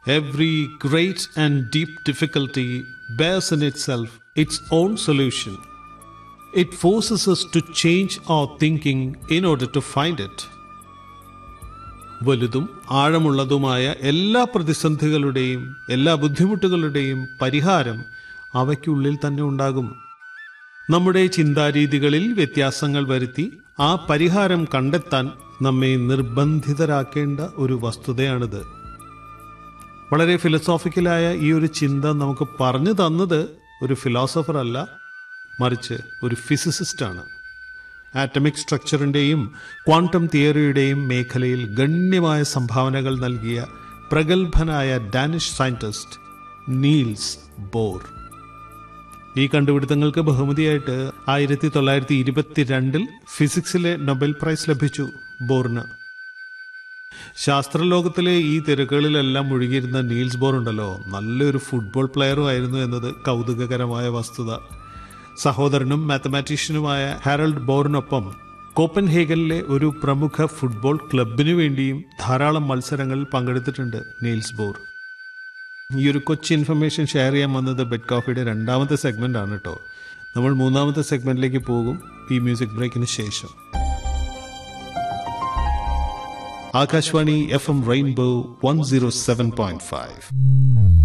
Every great and deep difficulty bears in itself its own solution. It forces us to change our thinking in order to find it. വലുതും ആഴമുള്ളതുമായ എല്ലാ പ്രതിസന്ധികളുടെയും എല്ലാ ബുദ്ധിമുട്ടുകളുടെയും പരിഹാരം അവയ്ക്കുള്ളിൽ തന്നെ ഉണ്ടാകും നമ്മുടെ ചിന്താരീതികളിൽ വ്യത്യാസങ്ങൾ വരുത്തി ആ പരിഹാരം കണ്ടെത്താൻ നമ്മെ നിർബന്ധിതരാക്കേണ്ട ഒരു വസ്തുതയാണിത് വളരെ ഫിലോസോഫിക്കലായ ഈ ഒരു ചിന്ത നമുക്ക് പറഞ്ഞു തന്നത് ഒരു ഫിലോസഫർ അല്ല മറിച്ച് ഒരു ഫിസിസിസ്റ്റാണ് ആറ്റമിക് സ്ട്രക്ചറിൻ്റെയും ക്വാണ്ടം തിയറിയുടെയും മേഖലയിൽ ഗണ്യമായ സംഭാവനകൾ നൽകിയ പ്രഗത്ഭനായ ഡാനിഷ് സയൻറ്റിസ്റ്റ് നീൽസ് ബോർ ഈ കണ്ടുപിടുത്തങ്ങൾക്ക് ബഹുമതിയായിട്ട് ആയിരത്തി തൊള്ളായിരത്തി ഇരുപത്തിരണ്ടിൽ ഫിസിക്സിലെ നൊബൽ പ്രൈസ് ലഭിച്ചു ബോറിന് ശാസ്ത്രലോകത്തിലെ ഈ തിരക്കുകളിലെല്ലാം മുഴുകിയിരുന്ന നീൽസ് ബോർ ഉണ്ടല്ലോ നല്ലൊരു ഫുട്ബോൾ പ്ലെയറും ആയിരുന്നു എന്നത് കൗതുകകരമായ വസ്തുത സഹോദരനും മാത്തമാറ്റീഷ്യനുമായ ഹാരൾഡ് ബോറിനൊപ്പം കോപ്പൻഹേഗനിലെ ഒരു പ്രമുഖ ഫുട്ബോൾ ക്ലബിനു വേണ്ടിയും ധാരാളം മത്സരങ്ങളിൽ പങ്കെടുത്തിട്ടുണ്ട് നീൽസ് ബോർ ഈ ഒരു കൊച്ചു ഇൻഫർമേഷൻ ഷെയർ ചെയ്യാൻ വന്നത് ബെഡ് കോഫിയുടെ രണ്ടാമത്തെ സെഗ്മെന്റ് ആണ് കേട്ടോ നമ്മൾ മൂന്നാമത്തെ സെഗ്മെന്റിലേക്ക് പോകും ഈ മ്യൂസിക് ബ്രേക്കിന് ശേഷം Akashvani F M rainbow one zero seven point five